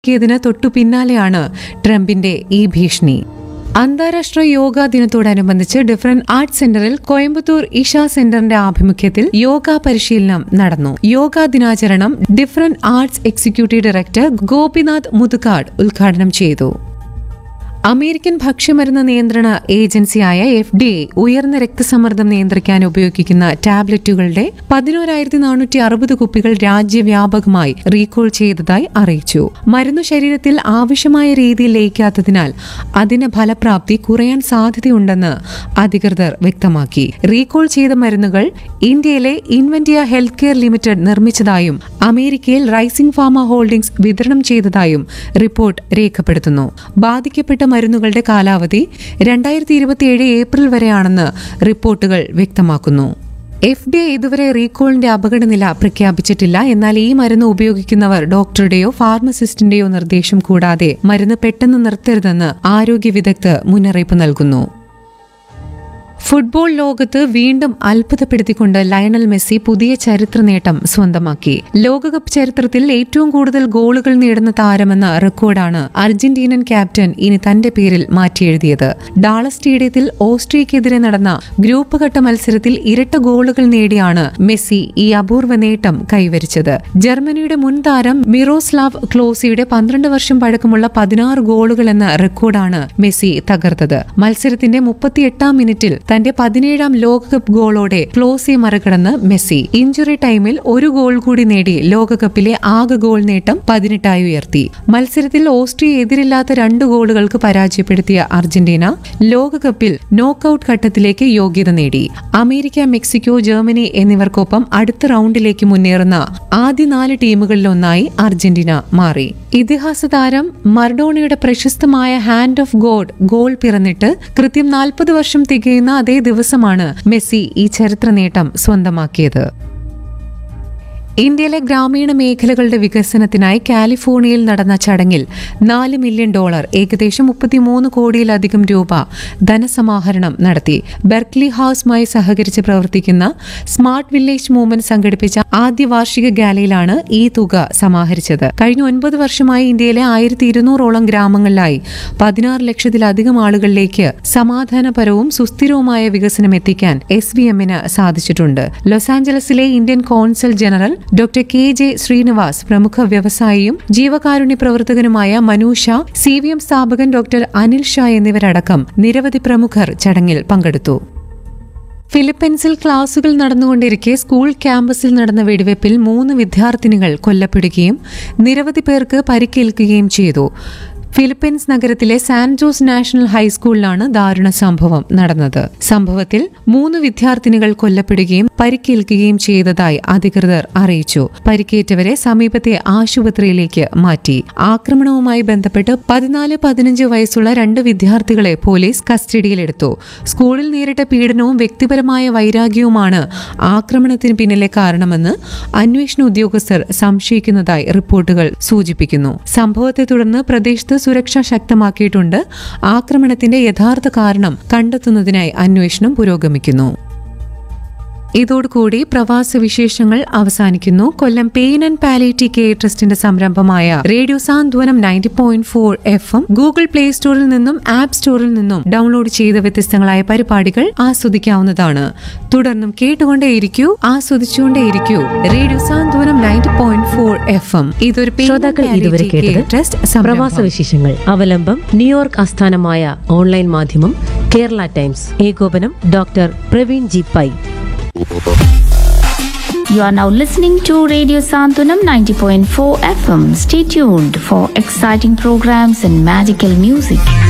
ക്കിയതിന് തൊട്ടു പിന്നാലെയാണ് ട്രംപിന്റെ ഈ ഭീഷണി അന്താരാഷ്ട്ര യോഗാ ദിനത്തോടനുബന്ധിച്ച് ഡിഫറന്റ് ആർട്സ് സെന്ററിൽ കോയമ്പത്തൂർ ഇഷ സെന്ററിന്റെ ആഭിമുഖ്യത്തിൽ യോഗ പരിശീലനം നടന്നു യോഗാ ദിനാചരണം different arts executive director Gopinath Muthukad ഉദ്ഘാടനം ചെയ്തു അമേരിക്കൻ ഭക്ഷ്യമരുന്ന് നിയന്ത്രണ ഏജൻസിയായ എഫ് ഡി എ ഉയർന്ന രക്തസമ്മർദ്ദം നിയന്ത്രിക്കാൻ ഉപയോഗിക്കുന്ന ടാബ്ലറ്റുകളുടെ പതിനോരായിരത്തി നാനൂറ്റി അറുപത് കുപ്പികൾ രാജ്യവ്യാപകമായി റീകോൾ ചെയ്തതായി അറിയിച്ചു മരുന്ന് ശരീരത്തിൽ ആവശ്യമായ രീതിയിൽ ലയിക്കാത്തതിനാൽ അതിന് ഫലപ്രാപ്തി കുറയാൻ സാധ്യതയുണ്ടെന്ന് അധികൃതർ വ്യക്തമാക്കി റീകോൾ ചെയ്ത മരുന്നുകൾ ഇന്ത്യയിലെ ഇൻവെന്റിയ ഹെൽത്ത് കെയർ ലിമിറ്റഡ് നിർമ്മിച്ചതായും അമേരിക്കയിൽ റൈസിംഗ് ഫാർമ ഹോൾഡിംഗ്സ് വിതരണം ചെയ്തതായും റിപ്പോർട്ട് രേഖപ്പെടുത്തുന്നു ബാധിക്കപ്പെട്ട മരുന്നുകളുടെ കാലാവധി രണ്ടായിരത്തി ഇരുപത്തിയേഴ് ഏപ്രിൽ വരെയാണെന്ന് റിപ്പോർട്ടുകൾ വ്യക്തമാക്കുന്നു എഫ് ഡി എ ഇതുവരെ റീകോളിന്റെ അപകടനില പ്രഖ്യാപിച്ചിട്ടില്ല എന്നാൽ ഈ മരുന്ന് ഉപയോഗിക്കുന്നവർ ഡോക്ടറുടെയോ ഫാർമസിസ്റ്റിന്റെയോ നിർദ്ദേശം കൂടാതെ മരുന്ന് പെട്ടെന്ന് നിർത്തരുതെന്ന് ആരോഗ്യ വിദഗ്ധർ മുന്നറിയിപ്പ് നൽകുന്നു ഫുട്ബോൾ ലോകത്ത് വീണ്ടും അത്ഭുതപ്പെടുത്തിക്കൊണ്ട് ലയണൽ മെസ്സി പുതിയ ചരിത്ര നേട്ടം സ്വന്തമാക്കി ലോകകപ്പ് ചരിത്രത്തിൽ ഏറ്റവും കൂടുതൽ ഗോളുകൾ നേടുന്ന താരമെന്ന റെക്കോർഡാണ് അർജന്റീനൻ ക്യാപ്റ്റൻ ഇനി തന്റെ പേരിൽ മാറ്റിയെഴുതിയത് ഡാളസ് സ്റ്റേഡിയത്തിൽ ഓസ്ട്രിയക്കെതിരെ നടന്ന ഗ്രൂപ്പ് ഘട്ട മത്സരത്തിൽ ഇരട്ട ഗോളുകൾ നേടിയാണ് മെസ്സി ഈ അപൂർവ നേട്ടം കൈവരിച്ചത് ജർമ്മനിയുടെ മുൻ താരം മിറോസ്ലാവ് ക്ലോസിയുടെ പന്ത്രണ്ട് വർഷം പഴക്കമുള്ള പതിനാറ് ഗോളുകൾ എന്ന റെക്കോർഡാണ് മെസ്സി തകർത്തത് മത്സരത്തിന്റെ മുപ്പത്തിയെട്ടാം മിനിറ്റിൽ തന്റെ പതിനേഴാം ലോകകപ്പ് ഗോളോടെ ക്ലോസിയെ മറികടന്ന് മെസ്സി ഇഞ്ചുറി ടൈമിൽ ഒരു ഗോൾ കൂടി നേടി ലോകകപ്പിലെ ആകെ ഗോൾ നേട്ടം പതിനെട്ടായി ഉയർത്തി മത്സരത്തിൽ ഓസ്ട്രിയ എതിരില്ലാത്ത രണ്ട് ഗോളുകൾക്ക് പരാജയപ്പെടുത്തിയ അർജന്റീന ലോകകപ്പിൽ നോക്കൌട്ട് ഘട്ടത്തിലേക്ക് യോഗ്യത നേടി അമേരിക്ക മെക്സിക്കോ ജർമ്മനി എന്നിവർക്കൊപ്പം അടുത്ത റൗണ്ടിലേക്ക് മുന്നേറുന്ന ആദ്യ നാല് ടീമുകളിലൊന്നായി അർജന്റീന മാറി ഇതിഹാസ താരം മർഡോണയുടെ പ്രശസ്തമായ ഹാൻഡ് ഓഫ് ഗോഡ് ഗോൾ പിറന്നിട്ട് കൃത്യം നാൽപ്പത് വർഷം തികയുന്ന അതേ ദിവസമാണ് മെസ്സി ഈ ചരിത്ര നേട്ടം സ്വന്തമാക്കിയത് ഇന്ത്യയിലെ ഗ്രാമീണ മേഖലകളുടെ വികസനത്തിനായി കാലിഫോർണിയയിൽ നടന്ന ചടങ്ങിൽ നാല് മില്യൺ ഡോളർ ഏകദേശം മുപ്പത്തിമൂന്ന് കോടിയിലധികം രൂപ ധനസമാഹരണം നടത്തി ബെർക്ലി ഹൌസുമായി സഹകരിച്ച് പ്രവർത്തിക്കുന്ന സ്മാർട്ട് വില്ലേജ് മൂവ്മെന്റ് സംഘടിപ്പിച്ച ആദ്യ വാർഷിക ഗാലയിലാണ് ഈ തുക സമാഹരിച്ചത് കഴിഞ്ഞ ഒൻപത് വർഷമായി ഇന്ത്യയിലെ ആയിരത്തി ഇരുന്നൂറോളം ഗ്രാമങ്ങളിലായി പതിനാറ് ലക്ഷത്തിലധികം ആളുകളിലേക്ക് സമാധാനപരവും സുസ്ഥിരവുമായ വികസനം എത്തിക്കാൻ എസ് വി എമ്മിന് സാധിച്ചിട്ടുണ്ട് ലോസ് ആഞ്ചലസിലെ Indian consul general doctor K J Srinivas പ്രമുഖ വ്യവസായിയും ജീവകാരുണ്യ പ്രവർത്തകനുമായ മനൂഷ സി വി എം സ്ഥാപകൻ ഡോക്ടർ അനിൽ ഷാ എന്നിവരടക്കം നിരവധി പ്രമുഖർ ചടങ്ങിൽ പങ്കെടുത്തു ഫിലിപ്പീൻസിൽ ക്ലാസുകൾ നടന്നുകൊണ്ടിരിക്കെ സ്കൂൾ ക്യാമ്പസിൽ നടന്ന വെടിവെപ്പിൽ മൂന്ന് വിദ്യാർത്ഥിനികൾ കൊല്ലപ്പെടുകയും നിരവധി പേർക്ക് പരിക്കേൽക്കുകയും ചെയ്തു ഫിലിപ്പീൻസ് നഗരത്തിലെ സാൻ ജോസ് നാഷണൽ ഹൈസ്കൂളിലാണ് ദാരുണ സംഭവം നടന്നത് സംഭവത്തിൽ മൂന്ന് വിദ്യാർത്ഥിനികൾ കൊല്ലപ്പെടുകയും പരിക്കേൽക്കുകയും ചെയ്തതായി അധികൃതർ അറിയിച്ചു പരിക്കേറ്റവരെ സമീപത്തെ ആശുപത്രിയിലേക്ക് മാറ്റി ആക്രമണവുമായി ബന്ധപ്പെട്ട് പതിനാല് പതിനഞ്ച് വയസ്സുള്ള രണ്ട് വിദ്യാർത്ഥികളെ പോലീസ് കസ്റ്റഡിയിലെടുത്തു സ്കൂളിൽ നേരിട്ട പീഡനവും വ്യക്തിപരമായ വൈരാഗ്യവുമാണ് ആക്രമണത്തിന് പിന്നിലെ കാരണമെന്ന് അന്വേഷണ ഉദ്യോഗസ്ഥർ സംശയിക്കുന്നതായി റിപ്പോർട്ടുകൾ സൂചിപ്പിക്കുന്നു സംഭവത്തെ തുടർന്ന് പ്രദേശത്ത് സുരക്ഷ ശക്തമാക്കിയിട്ടുണ്ട് ആക്രമണത്തിന്റെ യഥാർത്ഥ കാരണം കണ്ടെത്തുന്നതിനായി അന്വേഷണം പുരോഗമിക്കുന്നു ഇതോടുകൂടി പ്രവാസ വിശേഷങ്ങൾ അവസാനിക്കുന്നു Kollam pain and palliative care ട്രസ്റ്റിന്റെ സംരംഭമായ radio Santhwanam ninety point four F M Google play സ്റ്റോറിൽ നിന്നും ആപ്പ് സ്റ്റോറിൽ നിന്നും ഡൗൺലോഡ് ചെയ്ത വ്യത്യസ്തങ്ങളായ പരിപാടികൾ ആസ്വദിക്കാവുന്നതാണ് തുടർന്നും കേട്ടുകൊണ്ടേയിരിക്കൂ ആസ്വദിച്ചുകൊണ്ടേയിരിക്കൂ radio Santhwanam ninety point four F M ഇതൊരു Pain and ശ്രോതാക്കൾ ഇതുവരെ Palliative Care കേട്ടത് ട്രസ്റ്റ് പ്രവാസ സംരംഭം വിശേഷങ്ങൾ അവലംബം ന്യൂയോർക്ക് ആസ്ഥാനമായ ഓൺലൈൻ മാധ്യമം കേരള ടൈംസ് ഏകോപനം doctor Praveen G Pai You are now listening to Radio Santunam 90.4 FM. Stay tuned for exciting programs and magical music.